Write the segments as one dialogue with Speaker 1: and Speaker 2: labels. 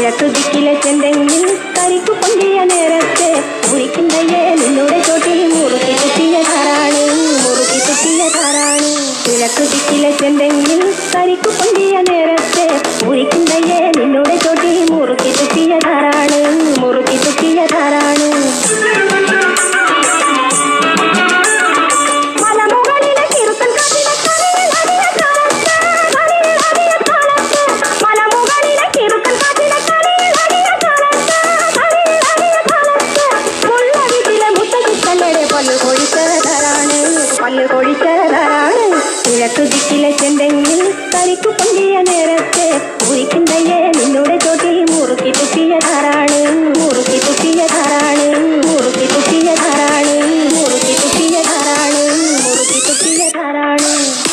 Speaker 1: കിഴക്ക് ദിക്കിലെ ചെന്തെങ്ങിൽ കരിക്കു പൊന്തിയ നേരത്തെ മുറിക്കുന്നയ്യേ നിന്നുടെ ചോട്ടിൽ മുറുക്കി തുപ്പിയതാരാണ് മുറുക്കി തുപ്പിയതാരാണ് കിഴക്ക് ദിക്കിലെ ചെന്തെങ്ങിൽ കരിക്കു പൊന്തിയ നേരത്തെ മുറിക്കുന്നയ്യേ നിന്നുടെ ചോട്ടിൽ മുറുക്കി തുപ്പിയതാരാണ് മുറുക്കി തുപ്പിയതാരാണ് മലമുകളിലെ കിറുക്കൻ കാട്ടിലെ കളിയിലറിയ കാലത്ത്, കളിയിലറിയ കാലത്ത്. മലമുകളിലെ കിറുക്കൻ കാട്ടിലെ കളിയിലറിയ കാലത്ത്, കളിയിലറിയ കാലത്ത്. മുള്ളവിധിലെ മുത്തകുത്തമ്മയുടെ പല്ല് കൊഴിച്ചതാരാണ് പല്ല് കൊഴിച്ചതാരാണ് കിഴക്ക് ദിക്കിലെ ചെന്തെങ്ങിൽ കരിക്കു പൊന്തിയ നേരത്തെ മുറിക്കുന്നയ്യേ നിന്നുടെ ചോട്ടിൽ മുറുക്കി തുപ്പിയതാരാണ് മുറുക്കി തുപ്പിയതാരാണ് മുറുക്കി തുപ്പിയതാരാണ് മുറുക്കി തുപ്പിയതാരാണ് മുറുക്കി തുപ്പിയതാരാണ്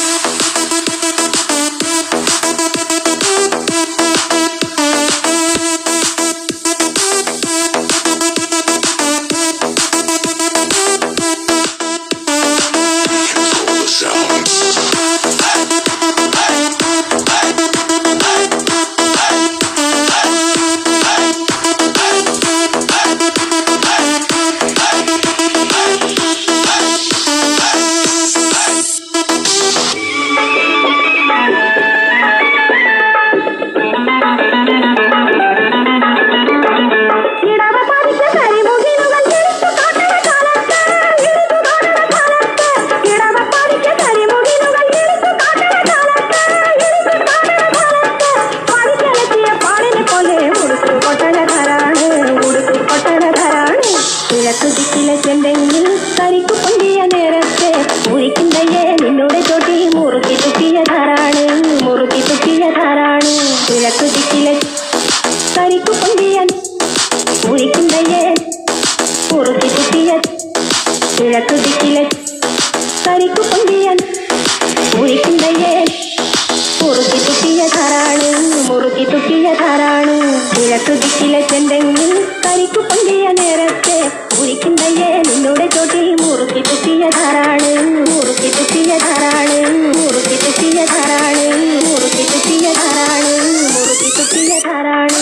Speaker 1: ഇടവ പറിച്ച കരിമുകിലുകൾ എടുത്തു കാട്ടണ കാലത്ത്, എടുത്തു കാട്ടണ കാലത്ത്. ഇടവ പറിച്ച കരിമുകിലുകൾ എടുത്തു കാട്ടണ കാലത്ത്, എടുത്തു കാട്ടണ കാലത്ത്. പറിച്ചലക്കിയ പാടിനെ പോലെ ഉടുത്തു കൊട്ടണതാരാണ്, ഉടുത്തു കൊട്ടണതാരാണ്. കിഴക്ക് ദിക്കിലെ ചെന്തെങ്ങിൽ കരിക്കു പൊന്തിയ നേരത്തെ മുറിക്കുന്നയ്യേ നിന്നുടെ ചോട്ടിൽ മുറുക്കി തുപ്പിയതാരാണ് മുറുക്കി തുപ്പിയതാരാണ് കിഴക്ക് ദിക്കിലെ കരിക്കു പൊന്തിയ മുറിക്കുന്നയ്യേ മുറുക്കി തുപ്പിയ കിഴക്ക് ദിക്കിലെ കരിക്കു പൊന്തിയ മുറിക്കുന്നയ്യേ മുറുക്കി തുപ്പിയതാരാണ് മുറുക്കി തുപ്പിയതാരാണ് കിഴക്ക് ദിക്കിലെ ചെന്തെങ്ങിൽ കരിക്കു പൊന്തിയ നേരത്തെ മുറിക്കുന്നയ്യേ നിന്നുടെ ചോട്ടിൽ മുറുക്കി തുപ്പിയതാരാണ് മുറുക്കി തുപ്പിയതാരാണ് മുറുക്കി തുപ്പിയതാരാണ് മുറുക്കി തുപ്പിയതാരാണ് മുറുക്കി തുപ്പിയതാരാണ്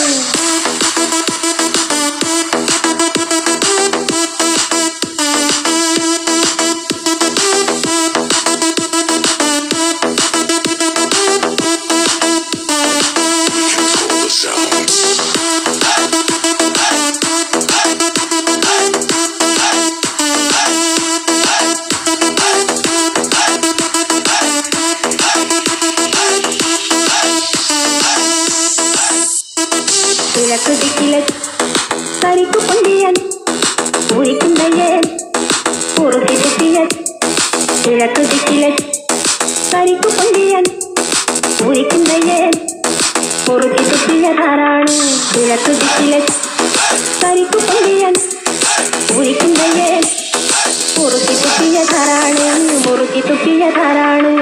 Speaker 1: കിഴക്ക് ദിക്കിലെ കരിക്കു പൊന്തിയൻ മുറിക്കുന്നയ്യേ മുറുക്കി തുപ്പിയ കിഴക്ക് ദിക്കിലെ കരിക്കു പൊന്തിയൻ മുറിക്കുന്നയ്യേ മുറുക്കി തുപ്പിയതാരാണ് കിഴക്ക് ദിക്കിലെ കരിക്കു പൊന്തിയൻ മുറിക്കുന്നയ്യേ മുറുക്കി തുപ്പിയതാരാണ് മുറുക്കി തുപ്പിയതാരാണ്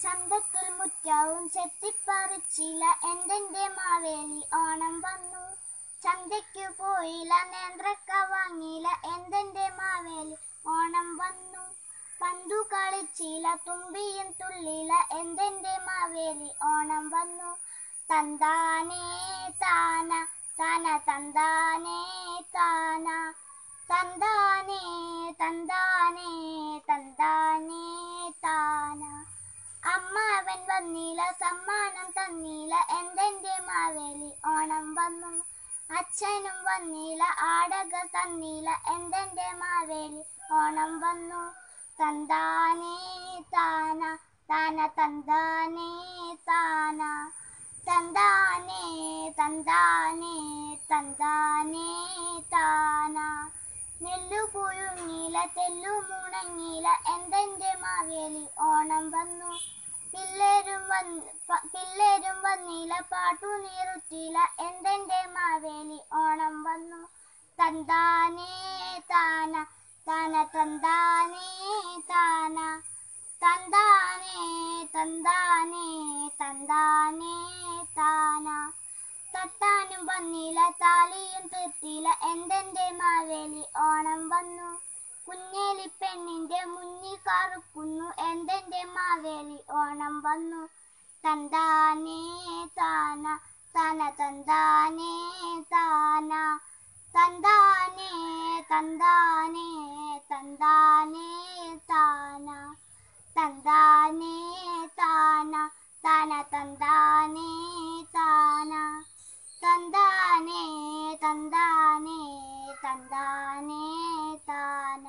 Speaker 2: ചന്തത്തിൽ മുറ്റവും ചെത്തിപ്പറിച്ചില്ല എന്തെന്റെ മാവേലി ഓണം വന്നു ചന്തയ്ക്കു പോയില്ല നേന്ത്രക്ക വാങ്ങിയില്ല എന്തെന്റെ മാവേലി ഓണം വന്നു പന്തു കളിച്ചില്ല തുമ്പിയും തുള്ളിയില്ല എന്തെന്റെ മാവേലി ഓണം വന്നു തന്താനേ താന താന തന്താനേ താന തന്താനേ തന്താനേ തന്താനേ താന അമ്മാവൻ വന്നില്ല സമ്മാനം തന്നില്ല എന്തെന്റെ മാവേലി ഓണം വന്നു അച്ഛനും വന്നില്ല ആടകൾ തന്നില്ല എന്തെന്റെ മാവേലി ഓണം വന്നു തന്താനേ താന താന തന്താനേ താന തന്താനേ തന്താനേ തന്താനേ താന നെല്ലു പുഴുങ്ങില തെല്ലു മുണങ്ങില എന്തെന്റെ മാവേലി ഓണം വന്നു പിള്ളേരും വന്ന് പ- പിള്ളേരും വന്നില്ല പാട്ടു നീറുറ്റില എന്തെന്റെ മാവേലി ഓണം വന്നു തന്താനേ താന താന തന്താനേ താന തന്താനേ തന്താനേ തന്താനേ താന തട്ടാനും വന്നില്ല താലിയും തീർത്തില്ല എന്തെന്റെ മാവേലി ഓണം വന്നു കുഞ്ഞേലി പെണ്ണിന്റെ മുന്നിൽ കറുക്കുന്നു എന്തെന്റെ മാവേലി ഓണം വന്നു തന്താനേ താന താന തന്താനേ താന തന്താനേ തന്താനേ തന്താനേ താന തന്താനേ താന താന തന്താനേ താന തന്താനേ തന്താനേ തന്താനേ താന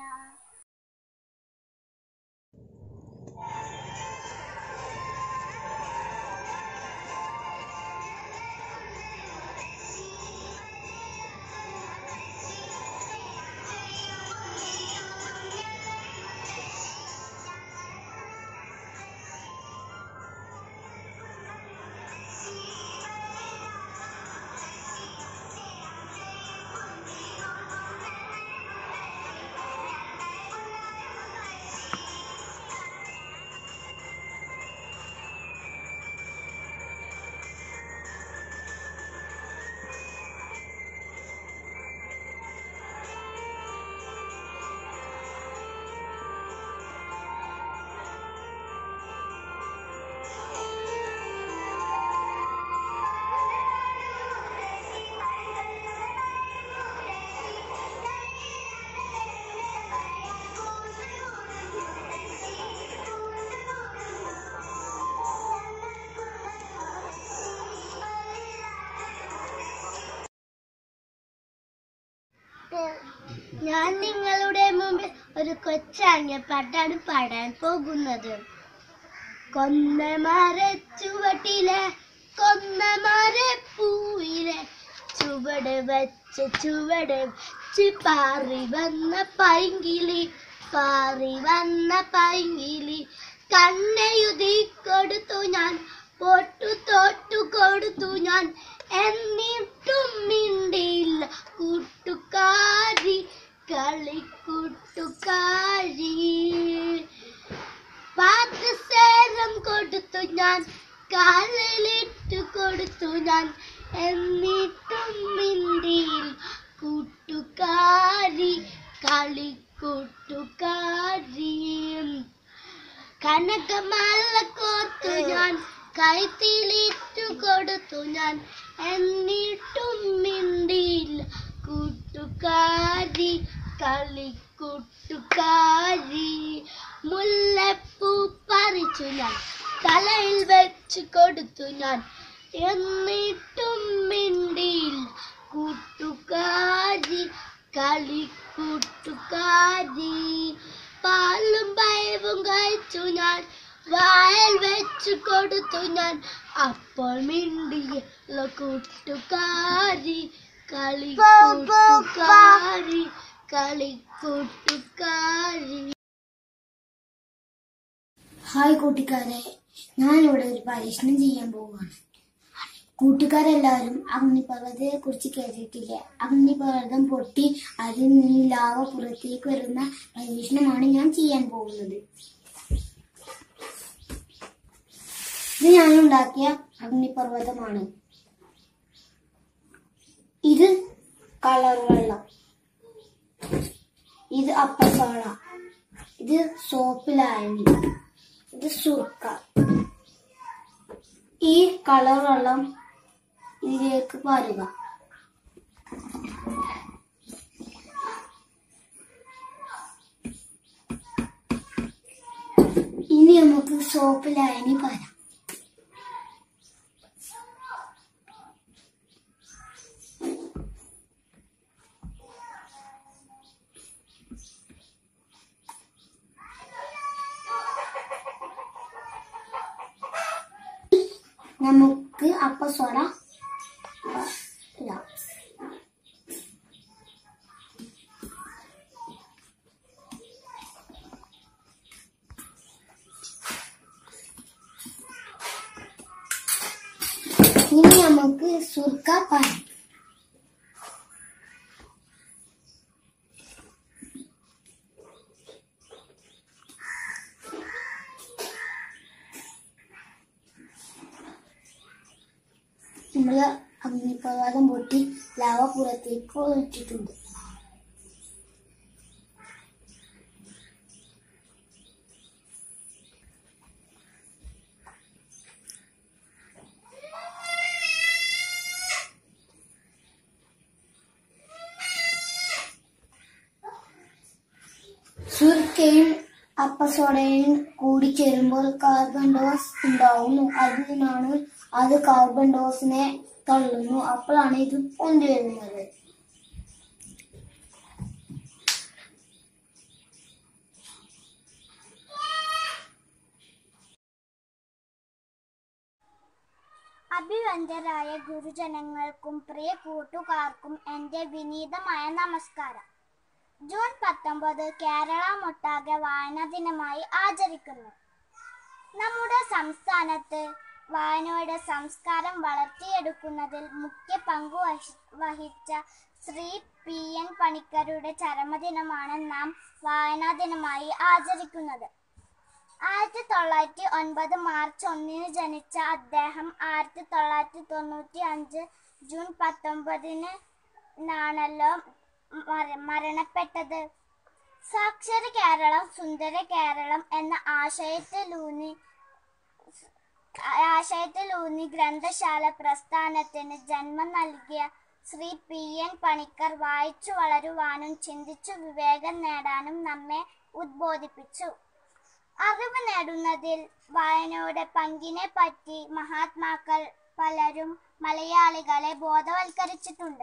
Speaker 2: ഞാൻ നിങ്ങളുടെ മുമ്പിൽ ഒരു കൊച്ചാങ്ങപ്പാട്ടാണ് പാടാൻ പോകുന്നത് കൊന്നമരച്ചുവട്ടിലെ കൊന്നമരപ്പൂയിലെ ചുവട് വെച്ച് ചുവട് വെച്ച് പാറി വന്ന പൈങ്കിളി പാറി വന്ന പൈങ്കിളി കണ്ണയുതി കൊടുത്തു ഞാൻ പൊട്ടു തൊട്ടു കൊടുത്തു ഞാൻ എന്നിട്ടും മിണ്ടിയില്ല കൂട്ടുകാരി കളിക്കൂട്ടുകാരി പാത്രസേരം കൊടുത്തു ഞാൻ കാലിലിട്ടു കൊടുത്തു ഞാൻ എന്നിട്ടും മിണ്ടിയിൽ കൂട്ടുകാരി കളിക്കൂട്ടുകാരി കനകമാല കോർത്തു ഞാൻ കൈത്തിലിട്ടു കൊടുത്തു ഞാൻ എന്നിട്ടും മിണ്ടിയില്ല കൂട്ടുകാരി കളിക്കൂട്ടുകാരി മുല്ലപ്പൂ പറിച്ചു ഞാൻ തലയിൽ വെച്ച് കൊടുത്തു ഞാൻ എന്നിട്ടും മിണ്ടിയില്ല കൂട്ടുകാരി കളിക്കൂട്ടുകാരി പാലും പയവും കഴിച്ചു ഞാൻ വായൽ വെച്ചു കൊടുത്തു ഞാൻ അപ്പോൾ മിണ്ടിയ കൂട്ടുകാരി കളിക്കൂട്ടുകാരി കളിക്കൂട്ടുകാരി
Speaker 3: ഹായ് കൂട്ടുകാരെ ഞാനിവിടെ ഒരു പരീക്ഷണം ചെയ്യാൻ പോവുകയാണ് കൂട്ടുകാരെല്ലാവരും അഗ്നിപർവ്വതത്തെ കുറിച്ച് കേട്ടിട്ടില്ലേ അഗ്നിപർവ്വതം പൊട്ടി അതിൽ നിന്ന് ലാവ പുറത്തേക്ക് വരുന്ന പരീക്ഷണമാണ് ഞാൻ ചെയ്യാൻ പോകുന്നത് ഞാൻ ഉണ്ടാക്കിയ അഗ്നിപർവ്വതമാണ് ഇത് കളർ വെള്ളം ഇത് അപ്പസോള ഇത് സോപ്പ് ലായനി ഇത് സുർക്ക ഈ കളർ വെള്ളം ഇതിലേക്ക് പാരുക ഇനി നമുക്ക് സോപ്പ് ലായനി പാരാം നമുക്ക് അപ്പസോഡ ഇടാം ഇനി നമുക്ക് സുർക്ക പാരാം നമ്മള് അഗ്നിപ്രവാദം പൊട്ടി ലാവ പുറത്തേക്ക് ഒഴിച്ചിട്ടുണ്ട് സുർക്കയും അപ്പസോഡയും കൂടി ചേരുമ്പോൾ കാർബൺ ഡോസ് ഉണ്ടാവുന്നു അതിനാണ് അത് കാർബൺ ഡോസിനെ തള്ളുന്നു അപ്പോഴാണ് ഇത് പൊന്തി വരുന്നത്
Speaker 2: അഭിവന്ദ്യരായ ഗുരുജനങ്ങൾക്കും പ്രിയ കൂട്ടുകാർക്കും എൻ്റെ വിനീതമായ നമസ്കാരം ജൂൺ പത്തൊമ്പത് കേരളമൊട്ടാകെ വായനാ ദിനമായി ആചരിക്കുന്നു നമ്മുടെ സംസ്ഥാനത്ത് വായനയുടെ സംസ്കാരം വളർത്തിയെടുക്കുന്നതിൽ മുഖ്യ പങ്ക് വഹി- വഹിച്ച ശ്രീ പി എൻ പണിക്കരുടെ ചരമദിനമാണ് നാം വായനാ ദിനമായി ആചരിക്കുന്നത് ആയിരത്തി തൊള്ളായിരത്തി ഒൻപത് മാർച്ച് ഒന്നിന് ജനിച്ച അദ്ദേഹം ആയിരത്തി തൊള്ളായിരത്തി തൊണ്ണൂറ്റി അഞ്ച് ജൂൺ പത്തൊമ്പതിന് നാണല്ലോ മര- മരണപ്പെട്ടത് സാക്ഷര കേരളം സുന്ദര കേരളം എന്ന ആശയത്തിലൂന്നി ആശയത്തിലൂന്നി ഗ്രന്ഥശാല പ്രസ്ഥാനത്തിന് ജന്മം നൽകിയ ശ്രീ പി എൻ പണിക്കർ വായിച്ചു വളരുവാനും ചിന്തിച്ചു വിവേകം നേടാനും നമ്മെ ഉദ്ബോധിപ്പിച്ചു അറിവ് നേടുന്നതിൽ വായനയുടെ പങ്കിനെ പറ്റി മഹാത്മാക്കൾ പലരും മലയാളികളെ ബോധവൽക്കരിച്ചിട്ടുണ്ട്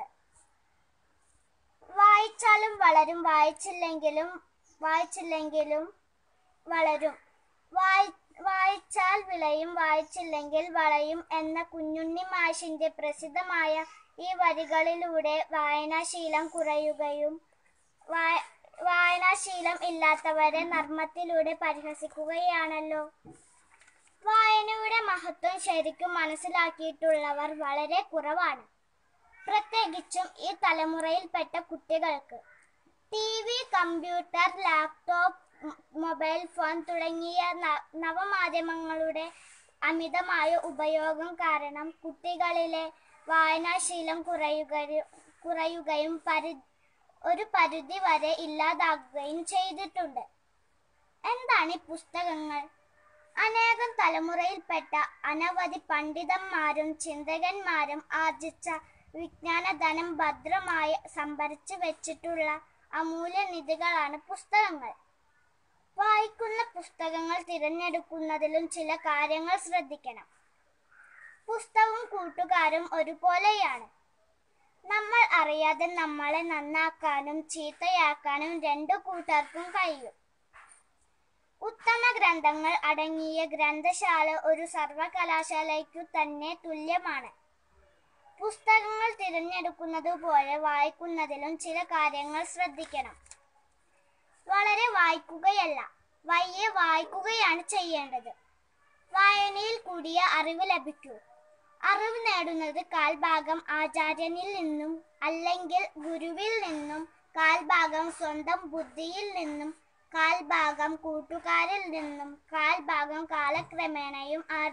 Speaker 2: വായിച്ചാലും വളരും വായിച്ചില്ലെങ്കിലും വായിച്ചില്ലെങ്കിലും വളരും വായി വായിച്ചാൽ വിളയും വായിച്ചില്ലെങ്കിൽ വളയും എന്ന കുഞ്ഞുണ്ണി മാഷിന്റെ പ്രസിദ്ധമായ ഈ വരികളിലൂടെ വായനാശീലം കുറയുകയും വായ- വായനാശീലം ഇല്ലാത്തവരെ നർമ്മത്തിലൂടെ പരിഹസിക്കുകയാണല്ലോ വായനയുടെ മഹത്വം ശരിക്കും മനസ്സിലാക്കിയിട്ടുള്ളവർ വളരെ കുറവാണ് പ്രത്യേകിച്ചും ഈ തലമുറയിൽപ്പെട്ട കുട്ടികൾക്ക് ടി വി കമ്പ്യൂട്ടർ ലാപ്ടോപ്പ് മ- മൊബൈൽ ഫോൺ തുടങ്ങിയ ന- നവമാധ്യമങ്ങളുടെ അമിതമായ ഉപയോഗം കാരണം കുട്ടികളിലെ വായനാശീലം കുറയുകയും കുറയുകയും പരി ഒരു പരിധി വരെ ഇല്ലാതാകുകയും ചെയ്തിട്ടുണ്ട് എന്താണ് ഈ പുസ്തകങ്ങൾ അനേകം തലമുറയിൽപ്പെട്ട അനവധി പണ്ഡിതന്മാരും ചിന്തകന്മാരും ആർജിച്ച വിജ്ഞാനധനം ഭദ്രമായി സംഭരിച്ചു വെച്ചിട്ടുള്ള അമൂല്യ നിധികളാണ് പുസ്തകങ്ങൾ വായിക്കുന്ന പുസ്തകങ്ങൾ തിരഞ്ഞെടുക്കുന്നതിലും ചില കാര്യങ്ങൾ ശ്രദ്ധിക്കണം പുസ്തകവും കൂട്ടുകാരും ഒരുപോലെയാണ് നമ്മൾ അറിയാതെ നമ്മളെ നന്നാക്കാനും ചീത്തയാക്കാനും രണ്ടു കൂട്ടർക്കും കഴിയും ഉത്തമ ഗ്രന്ഥങ്ങൾ അടങ്ങിയ ഗ്രന്ഥശാല ഒരു സർവകലാശാലയ്ക്കു തന്നെ തുല്യമാണ് പുസ്തകങ്ങൾ തിരഞ്ഞെടുക്കുന്നത് പോലെ വായിക്കുന്നതിലും ചില കാര്യങ്ങൾ ശ്രദ്ധിക്കണം വളരെ വായിക്കുകയല്ല വയ്യെ വായിക്കുകയാണ് ചെയ്യേണ്ടത് വായനയിൽ കൂടിയ അറിവ് ലഭിക്കൂ അറിവ് നേടുന്നത് കാൽഭാഗം ആചാര്യനിൽ നിന്നും അല്ലെങ്കിൽ ഗുരുവിൽ നിന്നും കാൽഭാഗം സ്വന്തം ബുദ്ധിയിൽ നിന്നും കാൽഭാഗം കൂട്ടുകാരിൽ നിന്നും കാൽഭാഗം കാലക്രമേണയും ആർജി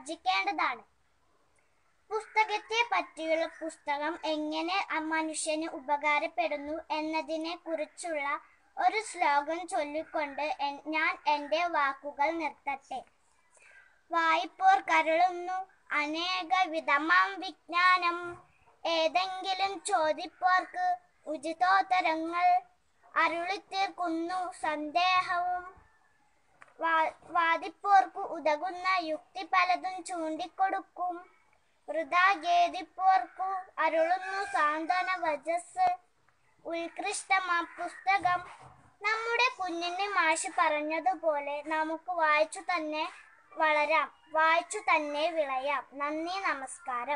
Speaker 2: ആർജിക്കേണ്ടതാണ് പുസ്തകത്തെ പറ്റിയുള്ള പുസ്തകം എങ്ങനെ അ- മനുഷ്യന് ഉപകാരപ്പെടുന്നു എന്നതിനെ കുറിച്ചുള്ള ഒരു ശ്ലോകം ചൊല്ലിക്കൊണ്ട് എൻ- ഞാൻ എൻ്റെ വാക്കുകൾ നിർത്തട്ടെ വായ്പോർ കരുളുന്നു അനേക വിധമാം വിജ്ഞാനം ഏതെങ്കിലും ചോദിപ്പോർക്ക് ഉചിതോത്തരങ്ങൾ അരുളിത്തീർക്കുന്നു സന്ദേഹവും വാ- വാദിപ്പോർക്ക് ഉതകുന്ന യുക്തി പലതും ചൂണ്ടിക്കൊടുക്കും വൃഥാ ഖേദിപ്പോർക്കു അരുളുന്നു സാന്ത്വന വചസ് ഉത്കൃഷ്ടമാ പുസ്തകം നമ്മുടെ കുഞ്ഞിന് മാഷ് പറഞ്ഞതുപോലെ നമുക്ക് വായിച്ചു തന്നെ വളരാം വായിച്ചു തന്നെ വിളയാം നന്ദി നമസ്കാരം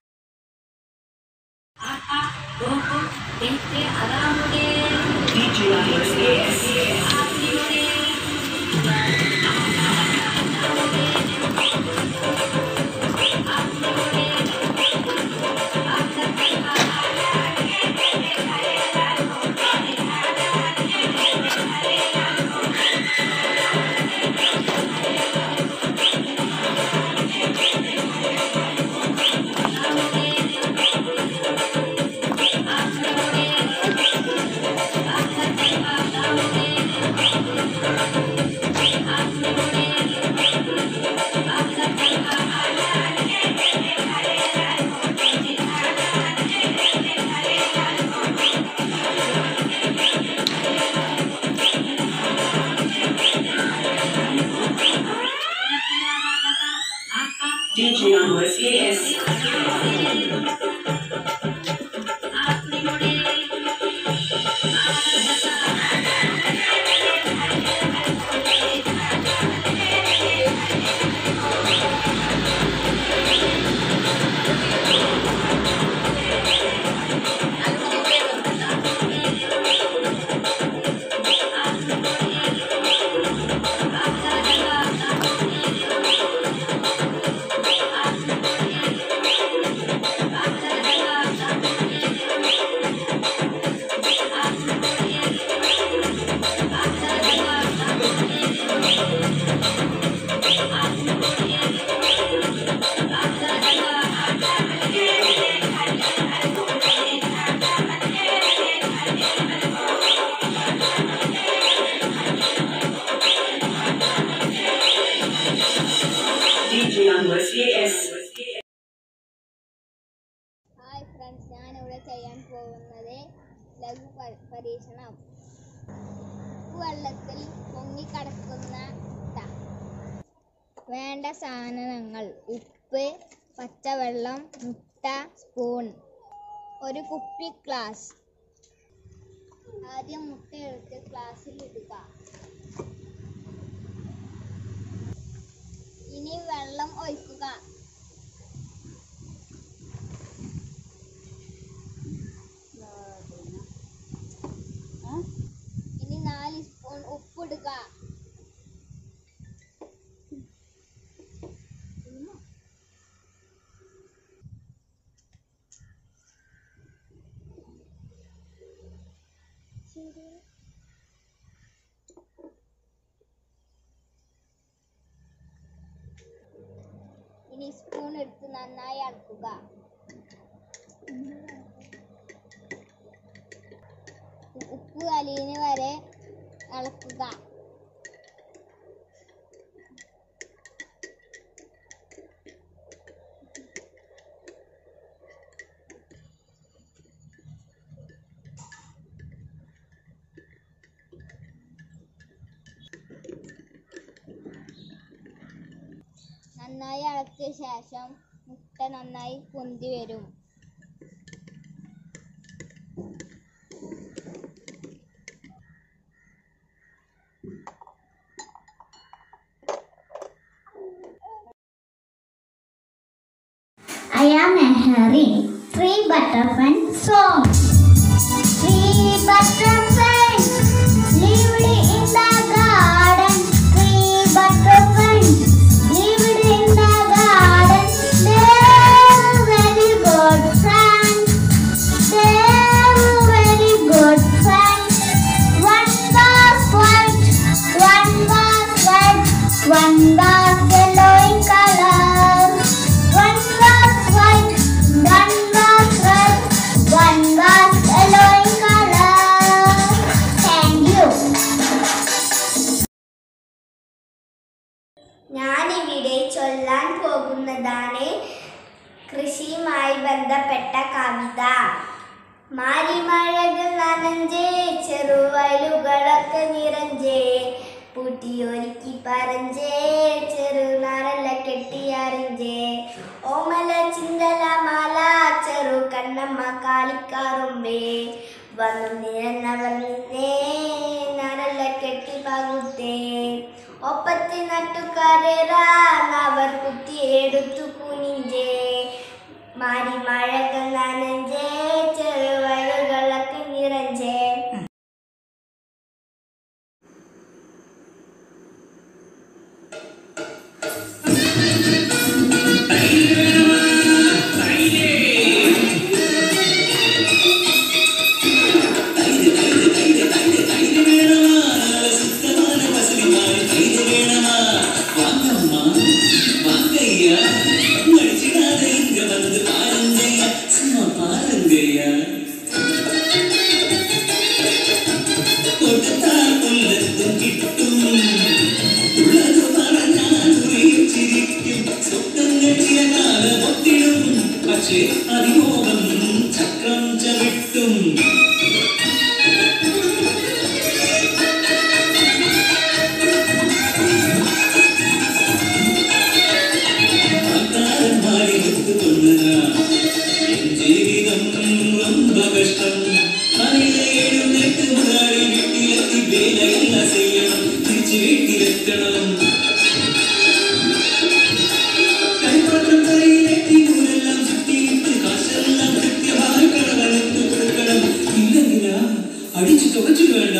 Speaker 4: DJ onwards, yes. DJ onwards, yes.
Speaker 2: Hi friends ഞാനിവിടെ ചെയ്യാൻ പോകുന്നത് ലഘു പ- പരീക്ഷണം ഉപ്പ് വെള്ളത്തിൽ പൊങ്ങിക്കിടക്കുന്ന മുട്ട വേണ്ട സാധനങ്ങൾ ഉപ്പ് പച്ചവെള്ളം മുട്ട സ്പൂൺ ഒരു കുപ്പി ഗ്ലാസ് ആദ്യം മുട്ട എടുത്ത് ഗ്ലാസ്സിൽ ഇടുക ഇനി വെള്ളം ഒഴിക്കുക ഇനി നാല് സ്പൂൺ ഉപ്പിടുക ഇനി സ്പൂൺ എടുത്ത് നന്നായി അളക്കുക ഉപ്പ് അലിയുന്ന വരെ ഇളക്കുക നന്നായി ഇളക്കിയ ശേഷം മുട്ട നന്നായി പൊന്തി വരും
Speaker 3: I am hearing three butterfly song. Three butterflies lived in the garden. Three butterflies lived in the garden. They were very good friends. They were very good friends. One was white, one was red, one was yellow in color.
Speaker 5: ചൊല്ലാൻ പോകുന്നതാണ് കൃഷിയുമായി ബന്ധപ്പെട്ട കവിത മാരിമഴകൾ നനഞ്ചേ ചെറുവയലുകളൊക്കെ നിറഞ്ചേ പൂട്ടിയൊരുക്കി പറഞ്ചേ ചെറുനാരല്ല കെട്ടിയറിഞ്ചേ ഓമല ചിന്തല മാല ചെറു കണ്ണമ്മ കാളിക്കാറുമ്പേ വന്നു നിരന്നവർ നിന്നേ നരല്ല കെട്ടി പകുത്തേ ഒപ്പത്തി നട്ടുകാരേറാന്നവർ കുത്തിയെടുത്തു കുനിഞ്ചേ മാരി മഴകൾ നനഞ്ചേ ചെറുവയലുകളൊക്കെ നിറഞ്ചേ
Speaker 6: പക്ഷേ അതിമോഹം ചക്രം ചവിട്ടും അക്കാരന്മാരെ ഒത്തുകൊള്ളുക എൻ ജീവിതം ரொம்ப കഷ്ടം കാலையில എഴുന്നേറ്റ് മുതലാളി വീട്ടിലെത്തി വേലയെല്ലാം ചെയ്യണം തിരിച്ച് വീട്ടിലെത്തണം കൈപ്പാട്ടം കയ്യിലെത്തി നൂലെല്ലാം ചുറ്റിയിട്ട് കാശെല്ലാം കൃത്യമായി കടവലത്ത് കൊടുക്കണം ഇല്ലെങ്കിലാ അടിച്ചു തുകച്ചു വേണ്ട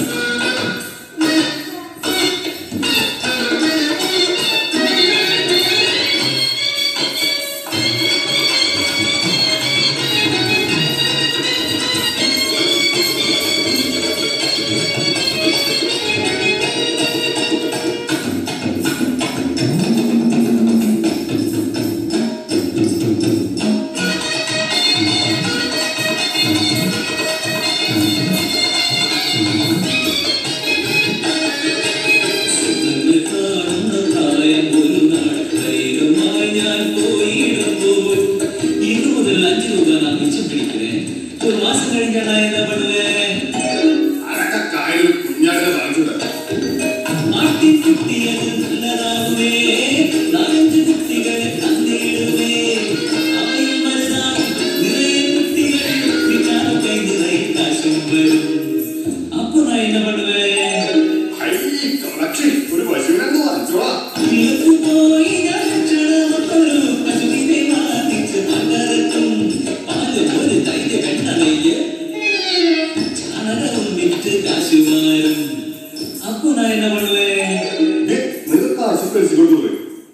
Speaker 6: സ്വപ്നങ്ങൾ കാണുന്ന പ്രായം ഒരു നാൾ ധൈര്യമായി ഞാൻ പോയിടുമ്പോൾ ഇന്നു മുതൽ അഞ്ച് രൂപ നാം മിച്ചം പിടിക്കണേ ഒരു മാസം കഴിഞ്ഞാണ് എന്താ പടുവേ
Speaker 7: അതൊക്കെ കായൽ കുഞ്ഞാടിനെ വാങ്ങിച്ചത്
Speaker 6: നാട്ടിൽ കുട്ടിയത് നല്ലതാകുമേ നാലഞ്ച് കുട്ടികളെ തന്നിടുമേ അവയും വലുതാകും നിറയെ കുട്ടികൾ കുട്ടിക്കാലം കൈ നിറയെ കാശും വരും അപ്പൊ നാ എന്നാ പടുവേ
Speaker 7: ഹൈ കളക്ഷൻ ഒരു പശുവിനെ വാങ്ങിച്ചോളാം
Speaker 6: പോയി ഞാൻ ക്ഷണമൊരു പശുവിനെ വാങ്ങിച്ച് പകർത്തും പാല് പോലെ തൈര് വെണ്ണമയ്യ് ചാണകവും വിറ്റ് കാശുമാരും അപ്പൊ നാ എന്നാ പടുവേ
Speaker 7: നിങ്ങൾ കാശ് പൈസ കൊണ്ടുപോയി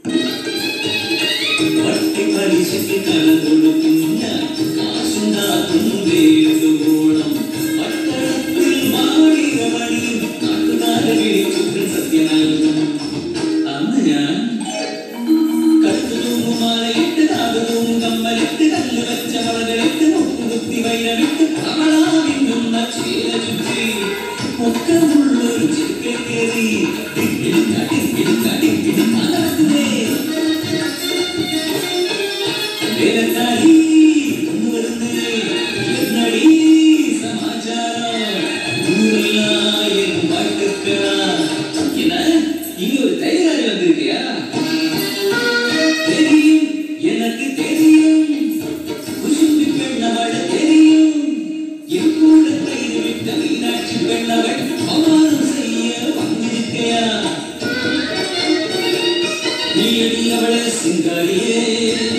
Speaker 6: വട്ടി പലിശയ്ക്ക് കടം കൊടുക്കുന്ന കാശുണ്ടാക്കും വേണ്ടുവോണം പട്ടണത്തിൽ മാറിയ വഴിയും നാട്ടുകാരെ വിളിച്ചു സത്യനാകും അന്ന് ഞാൻ കത്തുതൂങ്ങും മാലയിട്ട് കാതുതൂങ്ങും കമ്മലിട്ട് കല്ല് വെച്ച വളകളിട്ട് മുക്കുകുത്തി വൈരമിട്ട് അവളാ മിന്നുന്ന ചേല ചുറ്റി പൊക്കമുള്ളൊരു ചെറുക്കെ കയറി ടിങ്കിടിങ്ങ ടിങ്കിടിങ്ങ ടിങ്കിടിങ്ങ നടക്കുന്നേ വേലക്കാരി കൊണ്ടുവരുന്നേ എന്നടി സമാചാരം ஊரெல்லாம் பாட்டுக்களா என்ன இங்க ஒரு தைராளி வந்திருக்கியா தெரியும் எனக்கு தெரியும் குசும்பி பெண்ணவள் தெரியும் என் கூட தைரு விட்ட மீனாட்சி பெண்ணவள் அவமானம் செய்ய வந்திருக்கையா நீ அடி அவளை சிங்காரியே